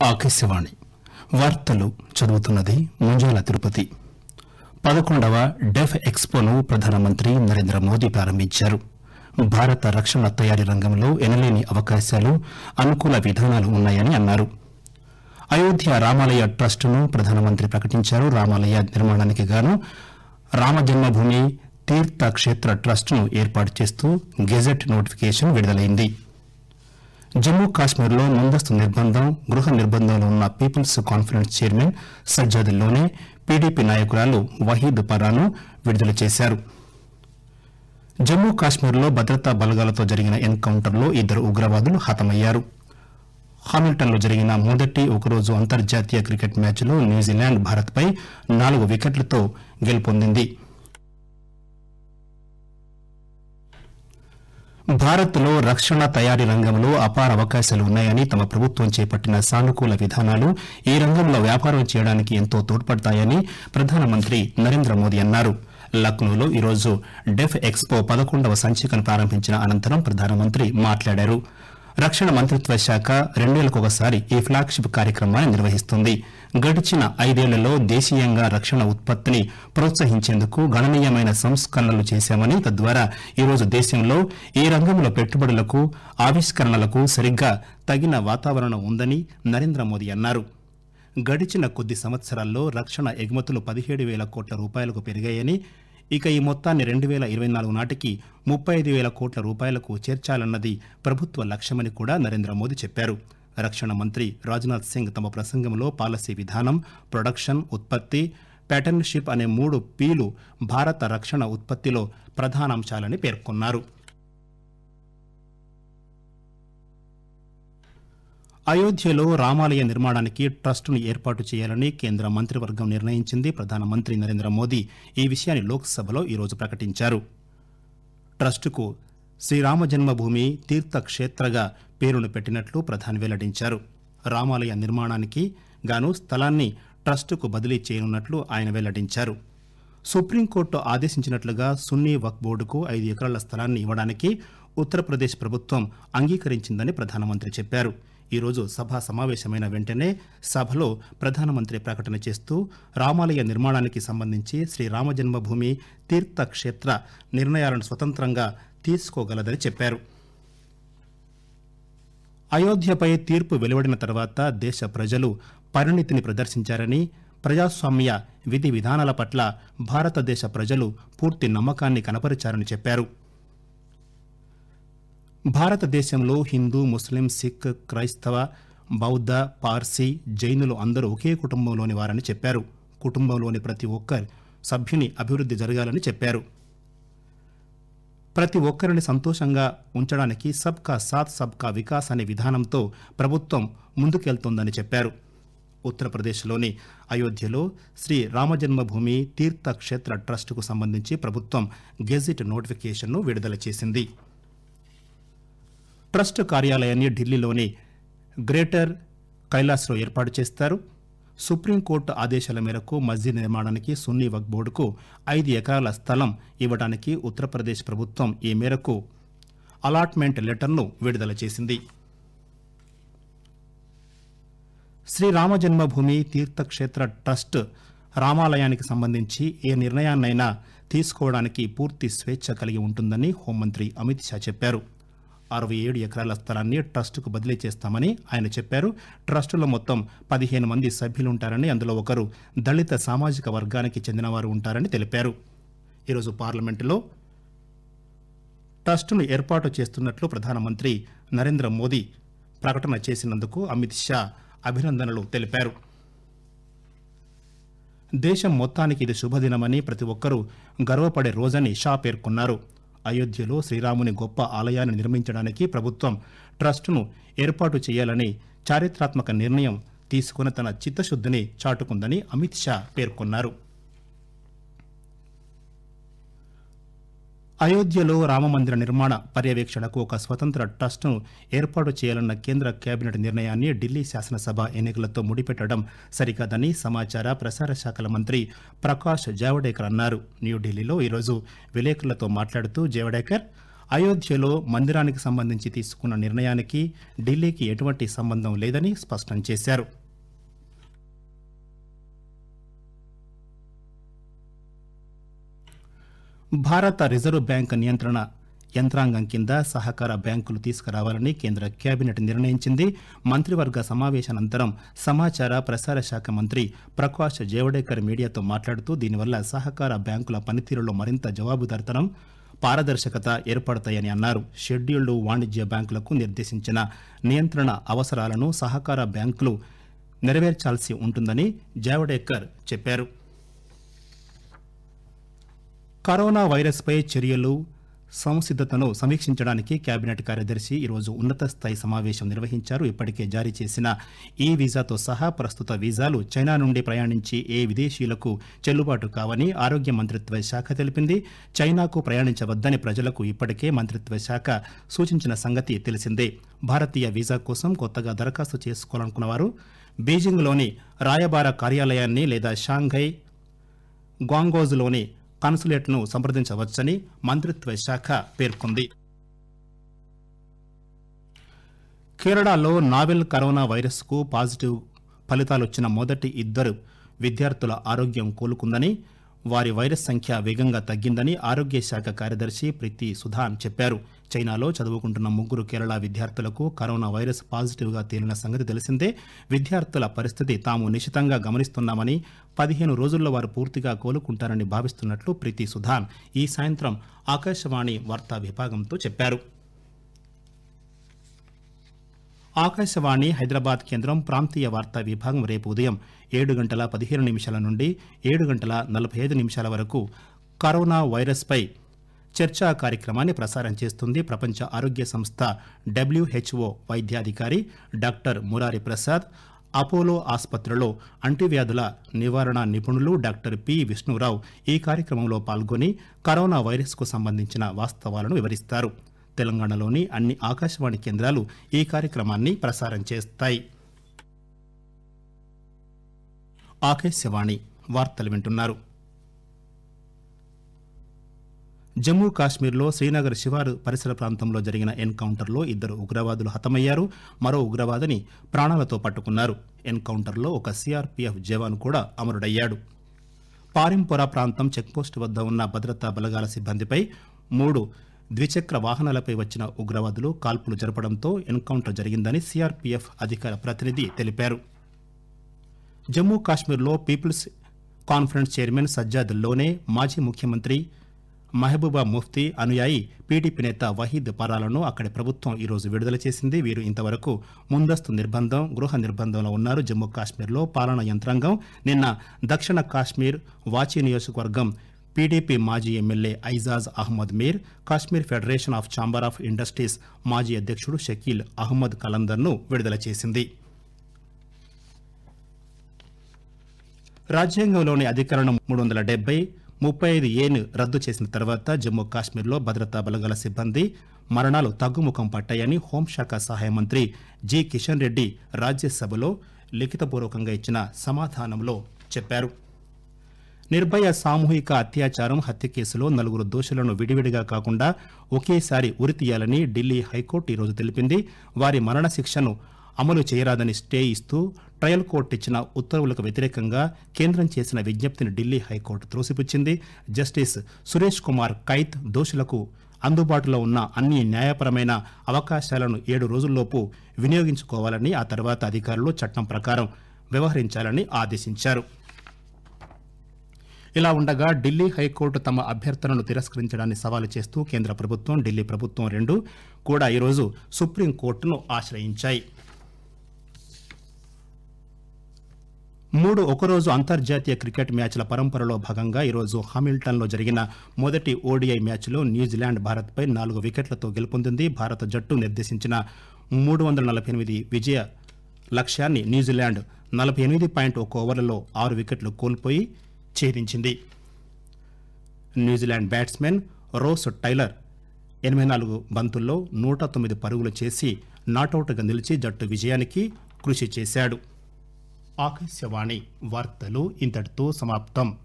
ఆకాశవాణి వార్తలు చదువుతున్నది ముంజాల తిరుపతి పదకొండవ డెఫ్ ఎక్స్పోను ప్రధానమంత్రి నరేంద్ర మోదీ ప్రారంభించారు భారత రక్షణ తయారీ రంగంలో ఎనలేని అవకాశాలు అనుకూల విధానాలు ఉన్నాయని అన్నారు అయోధ్య రామాలయ ట్రస్టును ప్రధానమంత్రి ప్రకటించారు రామాలయ నిర్మాణానికి గాను రామజన్మభూమి తీర్థ క్షేత్ర ట్రస్టును ఏర్పాటు చేస్తూ గెజెట్ నోటిఫికేషన్ విడుదలైంది జమ్మూ కాశ్మీర్లో ముందస్తు నిర్బంధం గృహ నిర్బంధంలో ఉన్న పీపుల్స్ కాన్ఫరెన్స్ చైర్మన్ సజ్జాదుల్లోనే పీడీపీ నాయకురాలు వహీద్ పరాను విడుదల చేశారు జమ్మూ కాశ్మీర్లో భద్రతా బలగాలతో జరిగిన ఎన్కౌంటర్లో ఇద్దరు ఉగ్రవాదులు హతమయ్యారు హామిల్టన్లో జరిగిన మొదటి ఒకరోజు అంతర్జాతీయ క్రికెట్ మ్యాచ్లో న్యూజిలాండ్ భారత్పై నాలుగు వికెట్లతో గెలుపొందింది భారత్లో రక్షణ తయారీ రంగంలో అపార అవకాశాలు ఉన్నాయని తమ ప్రభుత్వం చేపట్టిన సానుకూల విధానాలు ఈ రంగంలో వ్యాపారం చేయడానికి ఎంతో తోడ్పడతాయని ప్రధానమంత్రి నరేంద్ర మోదీ అన్నారు లక్నోలో ఈరోజు డెఫ్ ఎక్స్పో పదకొండవ సంచికను ప్రారంభించిన అనంతరం ప్రధానమంత్రి మాట్లాడారు రక్షణ మంత్రిత్వ శాఖ రెండేళ్లకొకసారి ఈ ఫ్లాగ్షిప్ కార్యక్రమాన్ని నిర్వహిస్తుంది గడిచిన ఐదేళ్లలో దేశీయంగా రక్షణ ఉత్పత్తిని ప్రోత్సహించేందుకు గణనీయమైన సంస్కరణలు చేశామని తద్వారా ఈరోజు దేశంలో ఈ రంగంలో పెట్టుబడులకు ఆవిష్కరణలకు సరిగ్గా తగిన వాతావరణం ఉందని నరేంద్ర మోదీ అన్నారు గడిచిన కొద్ది సంవత్సరాల్లో రక్షణ ఎగుమతులు పదిహేడు వేల కోట్ల రూపాయలకు పెరిగాయని ఇక ఈ మొత్తాన్ని రెండు వేల ఇరవై నాలుగు నాటికి ముప్పై ఐదు వేల కోట్ల రూపాయలకు చేర్చాలన్నది ప్రభుత్వ లక్ష్యమని కూడా నరేంద్ర మోదీ చెప్పారు రక్షణ మంత్రి రాజ్నాథ్ సింగ్ తమ ప్రసంగంలో పాలసీ విధానం ప్రొడక్షన్ ఉత్పత్తి ప్యాటర్న్షిప్ అనే మూడు పీలు భారత రక్షణ ఉత్పత్తిలో ప్రధానాంశాలని పేర్కొన్నారు అయోధ్యలో రామాలయ నిర్మాణానికి ట్రస్టును ఏర్పాటు చేయాలని కేంద్ర మంత్రివర్గం నిర్ణయించింది ప్రధానమంత్రి నరేంద్ర మోదీ ఈ విషయాన్ని లోక్సభలో ఈరోజు ప్రకటించారు ట్రస్టుకు శ్రీరామ జన్మభూమి తీర్థక్షేత్రగా పేరును పెట్టినట్లు ప్రధాని వెల్లడించారు రామాలయ నిర్మాణానికి గాను స్థలాన్ని ట్రస్టుకు బదిలీ చేయనున్నట్లు ఆయన వెల్లడించారు సుప్రీంకోర్టు ఆదేశించినట్లుగా సున్నీ వక్ బోర్డుకు ఐదు ఎకరాల స్థలాన్ని ఇవ్వడానికి ఉత్తరప్రదేశ్ ప్రభుత్వం అంగీకరించిందని ప్రధానమంత్రి చెప్పారు ఈరోజు సభ సమావేశమైన వెంటనే సభలో ప్రధానమంత్రి ప్రకటన చేస్తూ రామాలయ నిర్మాణానికి సంబంధించి శ్రీ రామజన్మభూమి తీర్థక్షేత్ర నిర్ణయాలను స్వతంత్రంగా తీసుకోగలదని చెప్పారు అయోధ్యపై తీర్పు వెలువడిన తర్వాత దేశ ప్రజలు పరిణితిని ప్రదర్శించారని ప్రజాస్వామ్య విధి విధానాల పట్ల భారతదేశ ప్రజలు పూర్తి నమ్మకాన్ని కనపరిచారని చెప్పారు భారతదేశంలో హిందూ ముస్లిం సిక్ క్రైస్తవ బౌద్ధ పార్సీ జైనులు అందరూ ఒకే కుటుంబంలోని వారని చెప్పారు కుటుంబంలోని ప్రతి ఒక్కరి సభ్యుని అభివృద్ధి జరగాలని చెప్పారు ప్రతి ఒక్కరిని సంతోషంగా ఉంచడానికి సబ్కా సాత్ సబ్కా వికాస్ అనే విధానంతో ప్రభుత్వం ముందుకెళ్తోందని చెప్పారు ఉత్తరప్రదేశ్లోని అయోధ్యలో శ్రీ రామజన్మభూమి తీర్థక్షేత్ర ట్రస్టుకు సంబంధించి ప్రభుత్వం గెజిట్ నోటిఫికేషన్ను విడుదల చేసింది ట్రస్ట్ కార్యాలయాన్ని ఢిల్లీలోని గ్రేటర్ కైలాస్లో ఏర్పాటు చేస్తారు సుప్రీంకోర్టు ఆదేశాల మేరకు మస్జిద్ నిర్మాణానికి సున్నీ వక్ బోర్డుకు ఐదు ఎకరాల స్థలం ఇవ్వడానికి ఉత్తరప్రదేశ్ ప్రభుత్వం ఈ మేరకు అలాట్మెంట్ లెటర్ను విడుదల చేసింది శ్రీరామ జన్మభూమి తీర్థక్షేత్ర ట్రస్ట్ రామాలయానికి సంబంధించి ఏ నిర్ణయాన్నైనా తీసుకోవడానికి పూర్తి స్వేచ్ఛ కలిగి ఉంటుందని హోంమంత్రి అమిత్ షా చెప్పారు అరవై ఏడు ఎకరాల స్థలాన్ని ట్రస్టుకు బదిలీ చేస్తామని ఆయన చెప్పారు ట్రస్టులో మొత్తం పదిహేను మంది సభ్యులుంటారని అందులో ఒకరు దళిత సామాజిక వర్గానికి చెందినవారు ఉంటారని తెలిపారు ఈరోజు పార్లమెంటులో ట్రస్టును ఏర్పాటు చేస్తున్నట్లు ప్రధానమంత్రి నరేంద్ర మోదీ ప్రకటన చేసినందుకు అమిత్ షా అభినందనలు తెలిపారు దేశం మొత్తానికి ఇది శుభదినమని ప్రతి ఒక్కరూ గర్వపడే రోజని షా పేర్కొన్నారు అయోధ్యలో శ్రీరాముని గొప్ప ఆలయాన్ని నిర్మించడానికి ప్రభుత్వం ట్రస్టును ఏర్పాటు చేయాలని చారిత్రాత్మక నిర్ణయం తీసుకుని తన చిత్తశుద్ధిని చాటుకుందని అమిత్ షా పేర్కొన్నారు అయోధ్యలో రామమందిర నిర్మాణ పర్యవేక్షణకు ఒక స్వతంత్ర ట్రస్టును ఏర్పాటు చేయాలన్న కేంద్ర కేబినెట్ నిర్ణయాన్ని ఢిల్లీ శాసనసభ ఎన్నికలతో ముడిపెట్టడం సరికాదని సమాచార ప్రసార శాఖల మంత్రి ప్రకాష్ జావడేకర్ అన్నారు న్యూఢిల్లీలో ఈరోజు విలేకరులతో మాట్లాడుతూ జావడేకర్ అయోధ్యలో మందిరానికి సంబంధించి తీసుకున్న నిర్ణయానికి ఢిల్లీకి ఎటువంటి సంబంధం లేదని స్పష్టం చేశారు భారత రిజర్వ్ బ్యాంక్ నియంత్రణ యంత్రాంగం కింద సహకార బ్యాంకులు తీసుకురావాలని కేంద్ర కేబినెట్ నిర్ణయించింది మంత్రివర్గ సమావేశానంతరం సమాచార ప్రసార శాఖ మంత్రి ప్రకాష్ జవడేకర్ మీడియాతో మాట్లాడుతూ దీనివల్ల సహకార బ్యాంకుల పనితీరులో మరింత జవాబుదారితనం పారదర్శకత ఏర్పడతాయని అన్నారు షెడ్యూల్డ్ వాణిజ్య బ్యాంకులకు నిర్దేశించిన నియంత్రణ అవసరాలను సహకార బ్యాంకులు నెరవేర్చాల్సి ఉంటుందని జావడేకర్ చెప్పారు కరోనా వైరస్పై చర్యలు సంసిద్ధతను సమీక్షించడానికి కేబినెట్ కార్యదర్శి ఈరోజు ఉన్నత స్థాయి సమావేశం నిర్వహించారు ఇప్పటికే జారీ చేసిన ఈ వీసాతో సహా ప్రస్తుత వీసాలు చైనా నుండి ప్రయాణించి ఏ విదేశీయులకు చెల్లుబాటు కావని ఆరోగ్య మంత్రిత్వ శాఖ తెలిపింది చైనాకు ప్రయాణించవద్దని ప్రజలకు ఇప్పటికే మంత్రిత్వ శాఖ సూచించిన సంగతి తెలిసిందే భారతీయ వీసా కోసం కొత్తగా దరఖాస్తు చేసుకోవాలనుకున్న వారు బీజింగ్లోని రాయబార కార్యాలయాన్ని లేదా షాంఘై గ్వాంగోజులోని కాన్సులేట్ను సంప్రదించవచ్చని మంత్రిత్వ శాఖ పేర్కొంది కేరళలో నావెల్ కరోనా వైరస్కు పాజిటివ్ ఫలితాలొచ్చిన మొదటి ఇద్దరు విద్యార్థుల ఆరోగ్యం కోలుకుందని వారి వైరస్ సంఖ్య వేగంగా తగ్గిందని ఆరోగ్య శాఖ కార్యదర్శి ప్రీతి సుధాన్ చెప్పారు చైనాలో చదువుకుంటున్న ముగ్గురు కేరళ విద్యార్థులకు కరోనా వైరస్ పాజిటివ్గా తేలిన సంగతి తెలిసిందే విద్యార్థుల పరిస్థితి తాము నిశితంగా గమనిస్తున్నామని పదిహేను రోజుల్లో వారు పూర్తిగా కోలుకుంటారని భావిస్తున్నట్లు ప్రీతి సుధాన్ ఈ సాయంత్రం ఆకాశవాణి వార్తా విభాగంతో చెప్పారు ఆకాశవాణి హైదరాబాద్ కేంద్రం ప్రాంతీయ వార్తా విభాగం రేపు ఉదయం ఏడు గంటల పదిహేను నిమిషాల నుండి ఏడు గంటల నలభై ఐదు నిమిషాల వరకు కరోనా వైరస్పై చర్చా కార్యక్రమాన్ని ప్రసారం చేస్తుంది ప్రపంచ ఆరోగ్య సంస్థ డబ్ల్యూహెచ్ఓ వైద్యాధికారి డాక్టర్ మురారి ప్రసాద్ అపోలో ఆసుపత్రిలో అంటువ్యాధుల నివారణ నిపుణులు డాక్టర్ పి విష్ణురావు ఈ కార్యక్రమంలో పాల్గొని కరోనా వైరస్కు సంబంధించిన వాస్తవాలను వివరిస్తారు తెలంగాణలోని అన్ని ఆకాశవాణి కేంద్రాలు ఈ కార్యక్రమాన్ని ప్రసారం చేస్తాయి ఆకాశవాణి వార్తలు వింటున్నారు జమ్మూ కాశ్మీర్లో శ్రీనగర్ శివారు పరిసర ప్రాంతంలో జరిగిన ఎన్కౌంటర్లో ఇద్దరు ఉగ్రవాదులు హతమయ్యారు మరో ఉగ్రవాదిని ప్రాణాలతో పట్టుకున్నారు ఎన్కౌంటర్లో ఒక సీఆర్పీఎఫ్ జవాన్ కూడా అమరుడయ్యాడు పారింపుర ప్రాంతం చెక్పోస్టు వద్ద ఉన్న భద్రతా బలగాల సిబ్బందిపై మూడు ద్విచక్ర వాహనాలపై వచ్చిన ఉగ్రవాదులు కాల్పులు జరపడంతో ఎన్కౌంటర్ జరిగిందని సీఆర్పీఎఫ్ అధికార ప్రతినిధి తెలిపారు జమ్మూ కాశ్మీర్లో పీపుల్స్ కాన్ఫరెన్స్ చైర్మన్ సజ్జాద్ లోనే మాజీ ముఖ్యమంత్రి మహబూబా ముఫ్తీ అనుయాయి పీడీపీ నేత వహీద్ పరాలను అక్కడి ప్రభుత్వం ఈరోజు విడుదల చేసింది వీరు ఇంతవరకు ముందస్తు నిర్బంధం గృహ నిర్బంధంలో ఉన్నారు జమ్మూ కాశ్మీర్లో పాలనా యంత్రాంగం నిన్న దక్షిణ కాశ్మీర్ వాచి నియోజకవర్గం పీడీపీ మాజీ MLA Aijaz Ahmad Mir Kashmir Federation of Chamber of Industries మాజీ అధ్యక్షుడు షకీల్ అహ్మద్ కలందర్ను విడుదల చేసింది రాజ్యాంగంలోని అధికరణం మూడు వందల డెబ్బై ముప్పై ఐదు ఏను రద్దు చేసిన తర్వాత జమ్మూ కాశ్మీర్లో భద్రతా బలగాల సిబ్బంది మరణాలు తగ్గుముఖం పట్టాయని హోంశాఖ సహాయ మంత్రి జి కిషన్ రెడ్డి రాజ్యసభలో లిఖితపూర్వకంగా ఇచ్చిన సమాధానంలో చెప్పారు నిర్భయ సామూహిక అత్యాచారం హత్య కేసులో నలుగురు దోషులను విడివిడిగా కాకుండా ఒకేసారి ఉరితీయాలని ఢిల్లీ హైకోర్టు ఈరోజు తెలిపింది వారి మరణశిక్షను అమలు చేయరాదని స్టే ఇస్తూ ట్రయల్ కోర్టు ఇచ్చిన ఉత్తర్వులకు వ్యతిరేకంగా కేంద్రం చేసిన విజ్ఞప్తిని ఢిల్లీ హైకోర్టు త్రోసిపుచ్చింది జస్టిస్ సురేష్ కుమార్ కైత్ దోషులకు అందుబాటులో ఉన్న అన్ని న్యాయపరమైన అవకాశాలను ఏడు రోజుల్లోపు వినియోగించుకోవాలని ఆ తర్వాత అధికారులు చట్టం ప్రకారం వ్యవహరించాలని ఆదేశించారు ఇలా ఉండగా ఢిల్లీ హైకోర్టు తమ అభ్యర్థనను తిరస్కరించడాన్ని సవాలు చేస్తూ కేంద్ర ప్రభుత్వం ఢిల్లీ ప్రభుత్వం రెండు కూడా ఈరోజు సుప్రీంకోర్టును ఆశ్రయించాయి మూడు ఒకరోజు అంతర్జాతీయ క్రికెట్ మ్యాచ్ల పరంపరలో భాగంగా ఈరోజు హామిల్టన్లో జరిగిన మొదటి ఓడిఐ మ్యాచ్లో న్యూజిలాండ్ భారత్పై నాలుగు వికెట్లతో గెలుపొందింది భారత జట్టు నిర్దేశించిన మూడు వందల నలభై ఎనిమిది విజయ లక్ష్యాన్ని న్యూజిలాండ్ నలభై ఎనిమిది పాయింట్ ఒక ఓవర్లలో ఆరు వికెట్లు కోల్పోయి ఛేదించింది న్యూజిలాండ్ బ్యాట్స్మెన్ రోస్ టైలర్ ఎనభై నాలుగు బంతుల్లో నూట తొమ్మిది పరుగులు చేసి నాటౌట్గా నిలిచి జట్టు విజయానికి కృషి చేశాడు ఆకాశవాణి వార్తలు ఇంతటితో సమాప్తం